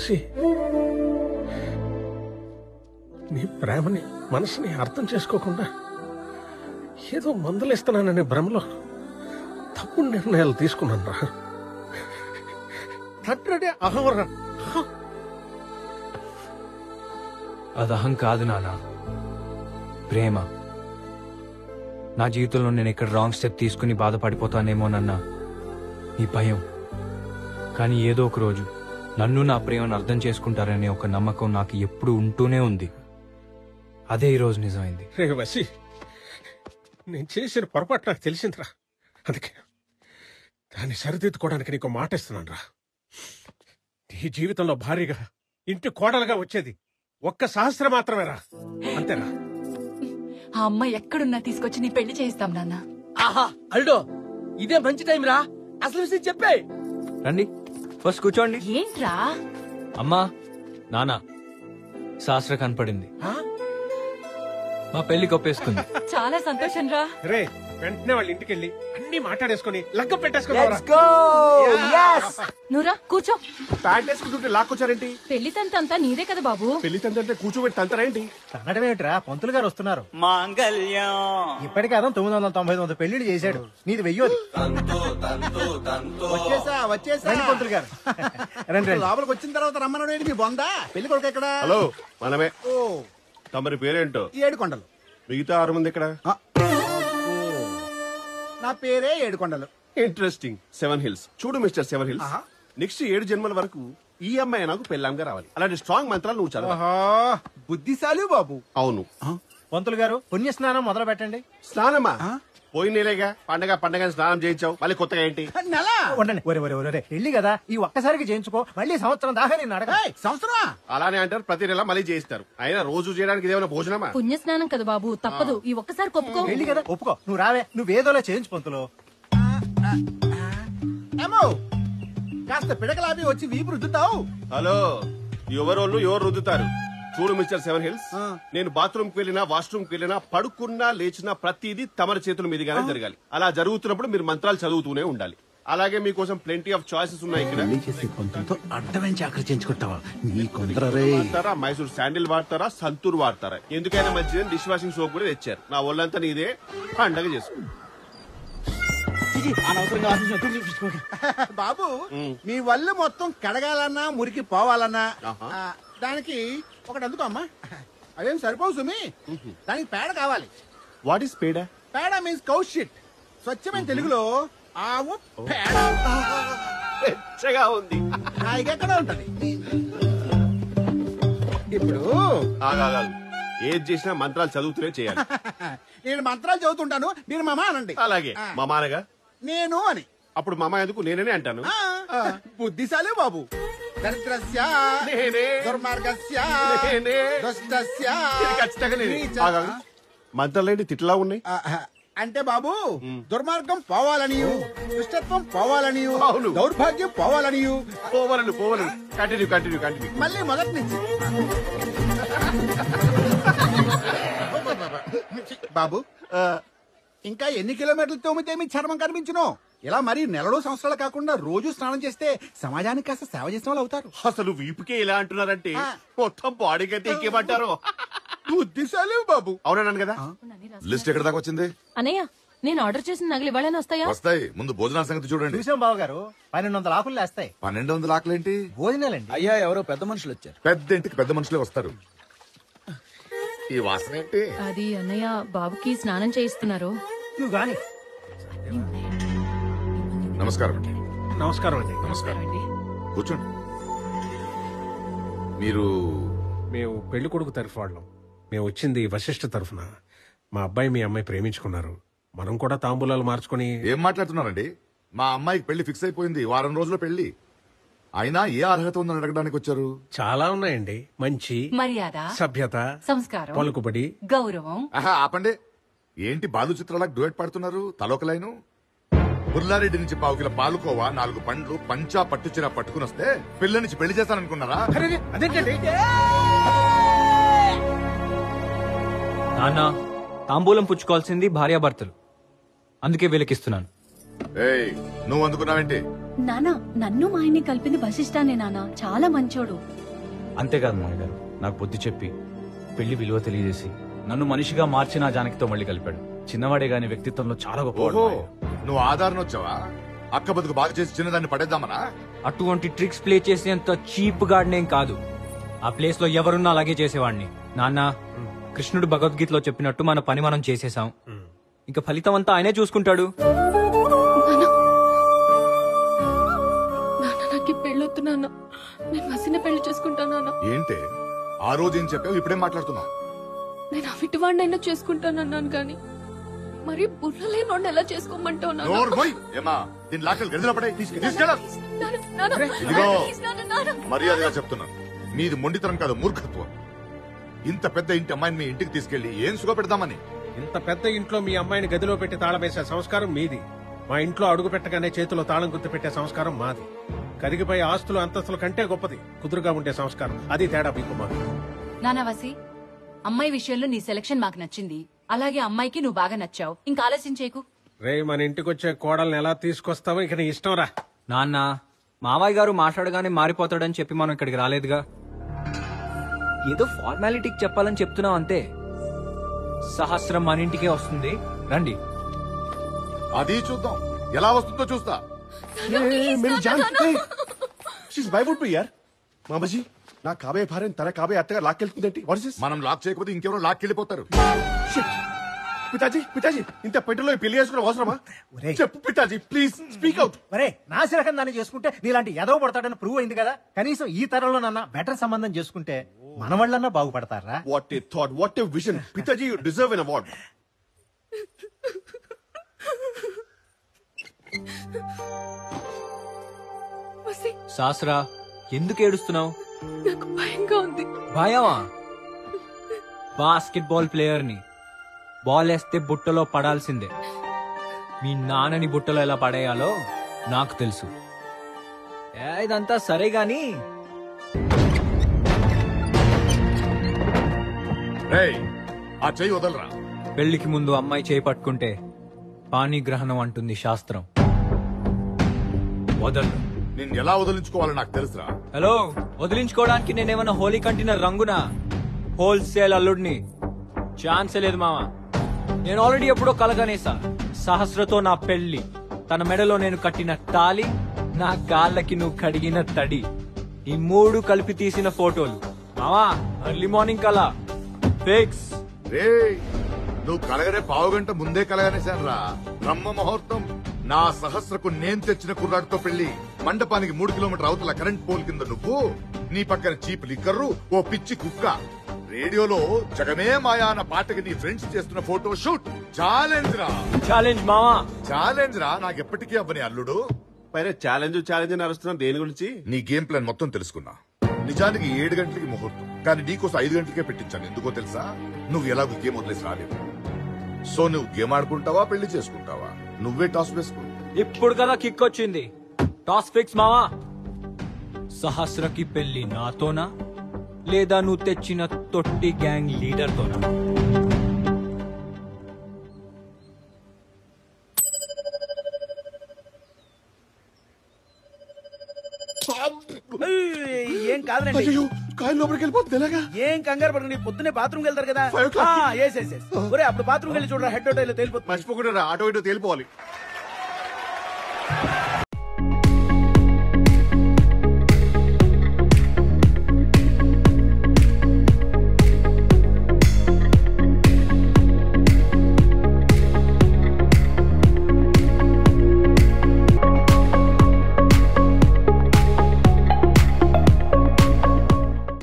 వసి నీ ప్రేమని మనసుని అర్థం చేసుకోకుండా ఏదో మందులేస్తున్నాననే భ్రమలో తప్పుడు నిర్ణయాలు తీసుకున్నాను రా తండ్రి అహవరా అది అహం కాదు నాన్న ప్రేమ నా జీవితంలో నేను ఇక్కడ రాంగ్ స్టెప్ తీసుకుని బాధపడిపోతానేమోనన్న ఈ భయం కానీ ఏదో ఒక రోజు నన్ను నా ప్రేమను అర్థం చేసుకుంటారనే ఒక నమ్మకం నాకు ఎప్పుడు ఉంటూనే ఉంది అదే ఈ రోజు నిజమైంది రే వసి నేను చేసిన పొరపాటు నాకు తెలిసిందిరా అందుకే దాన్ని సరిదిద్దుకోవడానికి నీకు మాట ఇస్తున్నాను రా నీ జీవితంలో భారీగా ఇంటి కోడలుగా వచ్చేది ఒక్క సహస్రం మాత్రమే రా అంతేరా ఆ అమ్మాయి ఎక్కడున్నా తీసుకొచ్చి నీ పెళ్లి చేయిస్తాం నాన్న ఆహా అల్డో ఇదే మంచి టైం రా అసలు విషయం చెప్పే రండి ఫస్ట్ కూర్చోండి ఏంట్రా అమ్మా నానా శాస్త్ర కనపడింది మా పెళ్లి కొప్పేసుకుంది చాలా సంతోషం రా రే వెంటనే వాళ్ళ ఇంటికి వెళ్ళి అన్ని మాట్లాడేసుకొని లగ్గం పెట్టేసుకున్నారా నువ్వురా కూర్చో ప్యాంట్ వేసుకుంటుంటే లాక్కొచ్చారేంటి పెళ్లి తంతంతా నీదే కదా బాబు పెళ్లి తండ్రి కూర్చోబెట్టి తంతరేంటి తగ్గడం ఏమిట్రా పంతులు గారు వస్తున్నారు మాంగళ్యం ఇప్పటికే అదం తొమ్మిది వందల తొంభై తొమ్మిది పెళ్లిళ్ళు చేశాడు నీది వెయ్యోది వచ్చేసా వచ్చేసా రండి పంతులు గారు రండి రండి లోపలికి వచ్చిన తర్వాత రమ్మన్నాడు ఏంటి మీ బొందా పెళ్లి కొడుకు ఎక్కడ హలో మనమే ఓ తమరి పేరేంటో ఏడు కొండలు మిగతా ఆరు మంది ఇక్కడ ఆ. ఓ. నా పేరే ఏడు కొండలు ఇంట్రెస్టింగ్ సెవెన్ హిల్స్ చూడు మిస్టర్ సెవెన్ హిల్స్ ఆహా. నెక్స్ట్ ఏడు జన్మల వరకు ఈ అమ్మాయి నాకు పెళ్ళాంగా రావాలి అలాంటి స్ట్రాంగ్ మంత్రాలు నువ్వు చదవ ఆహా బుద్ధిశాలి బాబు అవును పంతులు గారు పుణ్య స్నానం మొదలు పెట్టండి స్నానమా పోయిన నెలేగా పండగ పండగ స్నానం చేయించావు మళ్ళీ కొత్తగా ఏంటి నెల ఉండండి ఒరే ఒరే ఒరే పెళ్లి కదా ఈ ఒక్కసారికి చేయించుకో మళ్ళీ సంవత్సరం దాకా నేను అడగ ఏయ్, సంవత్సరమా అలానే అంటారు ప్రతి నెల మళ్ళీ చేయిస్తారు అయినా రోజు చేయడానికి ఇదేమైనా భోజనమా పుణ్యస్నానం కదా బాబు తప్పదు ఈ ఒక్కసారి కొప్పుకో పెళ్లి కదా ఒప్పుకో నువ్వు రావే నువ్వు ఏదోలా చేయించు పంతులు ఏమో కాస్త పిడకలాపి వచ్చి వీపు రుద్దుతావు హలో ఎవరోళ్ళు ఎవరు రుద్దుతారు చూడు మిస్టర్ సెవెన్ హిల్స్ ఆ. నేను బాత్రూమ్ కి వెళ్ళినా వాష్రూమ్ కి వెళ్ళినా పడుకున్నా లేచినా ప్రతిదీ తమరి చేతుల మీదుగానే జరగాలి అలా జరుగుతున్నప్పుడు మీరు మంత్రాలు చదువుతూనే ఉండాలి అలాగే మీకోసం ప్లెంటీ ఆఫ్ చాయిసెస్ ఉన్నాయి ఇక్కడ చేసే కొంతంతో అడ్డమైన చాకరీ చేయించుకుంటావా నీ కొందర రే వాడతారా మైసూర్ శాండిల్ వాడతారా సంతూర్ వాడతారా ఎందుకైనా మంచిదని డిష్ వాషింగ్ సోప్ కూడా తెచ్చారు నా ఒళ్ళంతా నీదే పండగ చేసుకో బాబు మీ వల్లు మొత్తం కడగాలన్నా మురికి పోవాలన్నా ఆహా. ఆ, దానికి ఒకటి అందుకో అమ్మా అదేం సరిపోవు సుమి దానికి పేడ కావాలి వాట్ ఈస్ పేడా పేడ మీన్స్ కౌ షిట్ స్వచ్ఛమైన తెలుగులో ఆవు పేడ పెచ్చగా ఉంది ఆ, ఇది ఎక్కడ ఉంటది ఇప్పుడు ఆగాగాగు. ఏది చేసినా మంత్రాలు చదువుతూనే చేయాలి నేను మంత్రాలు చదువుతుంటాను మీరు మమా అనండి అలాగే ఆ, మా మానగా నేను అని అప్పుడు మామ ఎందుకు నేనే అంటాను ఆ, బుద్ధిశాలి బాబు దరిద్రస్య నేనే. దుర్మార్గస్య నేనే. దుష్టస్య ఇది ఖచ్చితంగా నేనే. నీచ. ఆగాగు. మంత్రాలేంటి తిట్లా ఉన్నాయి ఆ, ఆ, అంటే బాబు దుర్మార్గం పోవాలని దుష్టత్వం పోవాలని అవును. దౌర్భాగ్యం పోవాలని పోవాలని పోవాలని కంటిన్యూ కంటిన్యూ కంటిన్యూ మళ్ళీ మొదటి నుంచి బాబు ఇంకా ఎన్ని కిలోమీటర్లు తోమితే మీ చర్మం కనిపించును ఇలా మరి నెలలో సంవత్సరాలు కాకుండా రోజు స్నానం చేస్తే సమాజానికి కాస్త సేవ చేసిన వాళ్ళు అవుతారు అసలు వీపుకే ఇలా అంటున్నారంటే ఆ. మొత్తం బాడీకి అయితే ఇంకేమంటారు బుద్ధిశాలి బాబు అవునన్నాను కదా లిస్ట్ ఎక్కడ దాకా వచ్చింది అనయ్య నేను ఆర్డర్ చేసిన నగలు ఇవ్వాలని వస్తాయా వస్తాయి ముందు భోజనాల సంగతి చూడండి చూసాం బాబు గారు పన్నెండు వందల ఆకులు లేస్తాయి పన్నెండు వందల ఆకలేంటి భోజనాలండి అయ్యా ఎవరో పెద్ద మనుషులు వచ్చారు పెద్ద ఇంటికి పెద్ద మనుషులే వస్తారు ఈ వాసన ఏంటి అది అన్నయ్య బాబుకి స్నానం చేయిస్తున్నారు నువ్వు గాని నమస్కారం అండి నమస్కారం అండి నమస్కారం కూర్చోండి మీరు మేము పెళ్లి కొడుకు తరఫు వాళ్ళం మేము వచ్చింది వశిష్ఠ తరఫున మా అబ్బాయి మీ అమ్మాయి ప్రేమించుకున్నారు మనం కూడా తాంబూలాలు మార్చుకొని ఏం మాట్లాడుతున్నారండి మా అమ్మాయికి పెళ్లి ఫిక్స్ అయిపోయింది వారం రోజుల్లో పెళ్లి అయినా ఏ అర్హత ఉందని అడగడానికి వచ్చారు చాలా ఉన్నాయండి మంచి మర్యాద సభ్యత సంస్కారం పలుకుబడి గౌరవం ఆహా ఆపండి ఏంటి బాలు చిత్రాలకు డ్యూయట్ పాడుతున్నారు తలొక లైను బుర్లారెడ్డి నుంచి పావుకిల పాలుకోవా నాలుగు పండ్లు పంచా పట్టుచీర పట్టుకుని వస్తే పిల్ల నుంచి పెళ్లి చేస్తాననుకున్నారా అరే, అరే, అదేంటండి నాన్న తాంబూలం పుచ్చుకోవాల్సింది భార్యాభర్తలు అందుకే వీళ్ళకిస్తున్నాను ఏయ్ నువ్వు అందుకున్నావేంటి నానా నన్ను మా ఆయన్ని కలిపింది వశిష్ఠానే నానా చాలా మంచోడు అంతేకాదు మామయ్య గారు నాకు బుద్ధి చెప్పి పెళ్లి విలువ తెలియజేసి నన్ను మనిషిగా మార్చి నా జానకితో మళ్ళీ కలిపాడు చిన్నవాడే గాని వ్యక్తిత్వంలో చాలా గొప్పవాడు ఓహో మావయ్య. నువ్వు ఆధారణ వచ్చావా అక్క బతుకు బాగా చేసి చిన్నదాన్ని పడేద్దామనా అటువంటి ట్రిక్స్ ప్లే చేసేంత చీప్ గాడినేం కాదు ఆ ప్లేస్ లో ఎవరున్నా అలాగే చేసేవాడిని నాన్న కృష్ణుడు భగవద్గీతలో చెప్పినట్టు మన పని మనం చేసేసాం ఇంకా ఫలితం అంతా ఆయనే చూసుకుంటాడు నానా నానా నాకు పెళ్ళొద్దు నాన్న నేను వసిన పెళ్లి చేసుకుంటా నాన్న ఏంటే ఆ రోజు ఏం చెప్పావు ఇప్పుడేం మాట్లాడుతున్నావు నేను అవిటివాడినైనా చేసుకుంటానన్నాను కానీ మరి బుర్రలేనోడిని ఎలా చేసుకోమంటావు నాన్న? నోరు పోయి ఏమా దీని లాకలు గదిలో పడే తీసుకెళ్ళ నాన్న, నాన్న, ఇదిగో. ప్లీజ్ నాన్న, నాన్న. మర్యాదగా చెప్తున్నాను మీది మొండితనం కాదు మూర్ఖత్వం ఇంత పెద్ద ఇంటి అమ్మాయిని మీ ఇంటికి తీసుకెళ్లి ఏం సుఖ పెడదామని ఇంత పెద్ద ఇంట్లో మీ అమ్మాయిని గదిలో పెట్టి తాళం వేసే సంస్కారం మీది మా ఇంట్లో అడుగు పెట్టగానే చేతిలో తాళం గుర్తు పెట్టే సంస్కారం మాది కరిగిపోయే ఆస్తులు అంతస్తుల కంటే గొప్పది కుదురుగా ఉండే సంస్కారం అది తేడా మీకు మాకు నానవసి అమ్మాయి విషయంలో నీ సెలక్షన్ మాకు నచ్చింది అలాగే అమ్మాయికి నువ్వు బాగా నచ్చావు ఇంకా ఆలస్యం చేయకు రే మన ఇంటికి వచ్చే కోడల్ని ఎలా తీసుకొస్తావో ఇక నీ ఇష్టం రా నాన్న మావయ్య గారు మాట్లాడగానే మారిపోతాడని చెప్పి మనం ఇక్కడికి రాలేదుగా ఏదో ఫార్మాలిటీకి చెప్పాలని చెప్తున్నాం అంతే సహస్రం మన ఇంటికే వస్తుంది రండి అది చూద్దాం ఎలా వస్తుందో చూస్తా मेरी जान షీస్ బై వుడ్ బి యార్ మామజీ నా కాబోయే భార్యను తన కాబోయే అత్తగా లాక్కెళ్తుందేంటి వాట్ ఇస్ దిస్ మనం లాక్ చేయకపోతే ఇంకెవరో లాక్కెళ్ళిపోతారు షిట్ పితాజీ పితాజీ ఇంత పెట్టెలో ఈ పెళ్లి చేసుకోవడం అవసరమా ఒరేయ్. చెప్పు పితాజీ ప్లీజ్ స్పీక్ అవుట్ మరే నాసిరకం దాన్ని చేసుకుంటే నీలాంటి ఎదవ పడతాడని ప్రూవ్ అయింది కదా కనీసం ఈ తరంలో నన్న బెటర్ సంబంధం చేసుకుంటే మన వాళ్ళన్నా బాగుపడతారా what a thought what a vision పితాజీ యు డిజర్వ్ ఎన్ అవార్డ్ వసి, శాస్త్రా ఎందుకు ఏడుస్తున్నావు నాకు భయంగా ఉంది భయమా బాస్కెట్ బాల్ ప్లేయర్ ని బాల్ వేస్తే బుట్టలో పడాల్సిందే మీ నాన్నని బుట్టలో ఎలా పడేయాలో నాకు తెలుసు ఏ, ఇదంతా సరే గాని రేయ్ ఆ చెయ్యి వదలరా పెళ్లికి ముందు అమ్మాయి చేయి పట్టుకుంటే పాణిగ్రహణం అంటుంది శాస్త్రం వదలు నిన్ను ఎలా వదిలించుకోవాలో నాకు తెలుసురా హలో వదిలించుకోవడానికి నేనేమన్నా హోలీ కంటిన రంగునా హోల్సేల్ అల్లుడిని ఛాన్సే లేదు మామ నేను ఆల్రెడీ ఎప్పుడో కలగనేసా సహస్రతో నా పెళ్లి తన మెడలో నేను కట్టిన తాలి నా కాళ్ళకి నువ్వు కడిగిన తడి ఈ మూడు కలిపి తీసిన ఫోటోలు మామా ఎర్లీ మార్నింగ్ కలా ఫిక్స్ రేయ్ నువ్వు కలగరే పావు గంట ముందే కలగనేశాను రా బ్రహ్మ ముహూర్తం నా సహస్రకు నేను తెచ్చిన కుర్రాడితో పెళ్లి మండపానికి మూడు కిలోమీటర్ అవతల కరెంట్ పోల్ కింద నువ్వు నీ పక్కన చీప్ లిక్కర్రు ఓ పిచ్చి కుక్క రేడియోలో జగమే మాయా అన్న పాటకి నీ ఫ్రెండ్స్ చేస్తున్న ఫోటో షూట్ ఛాలెంజ్ రా ఛాలెంజ్ మామా ఛాలెంజ్ రా నాకు ఎప్పటికీ అవ్వని అల్లుడు పైన ఛాలెంజ్ ఛాలెంజ్ అని అరుస్తున్నాం దేని గురించి నీ గేమ్ ప్లాన్ మొత్తం తెలుసుకున్నా నిజానికి ఏడు గంటలకి ముహూర్తం కానీ నీకోసం ఐదు గంటలకే పెట్టించాను ఎందుకో తెలుసా నువ్వు ఎలాగో గేమ్ వదిలేసి రాలేవు సో నువ్వు గేమ్ ఆడుకుంటావా పెళ్లి చేసుకుంటావా నువ్వే టాస్ వేసుకో ఇప్పుడు కదా కిక్ వచ్చింది టాస్ ఫిక్స్ మావా సహస్రకి పెళ్లి నాతోనా లేదా నువ్వు తెచ్చిన తొట్టి గ్యాంగ్ లీడర్ తోనా ఏం కాదురండి అయ్యో కాయలు లోపలికి వెళ్ళిపోతుంది ఎలాగా ఏం కంగారు పడకండి పొద్దున్నే బాత్రూమ్ వెళ్తారు కదా Five o'clock. Yes yes yes ఒరే అప్పుడు బాత్రూమ్ వెళ్ళి చూడరా హెడ్ హోటల్ తేలిపోతుంది మర్చిపోకుండా రా, ఆటో ఇటో తేలిపోవాలి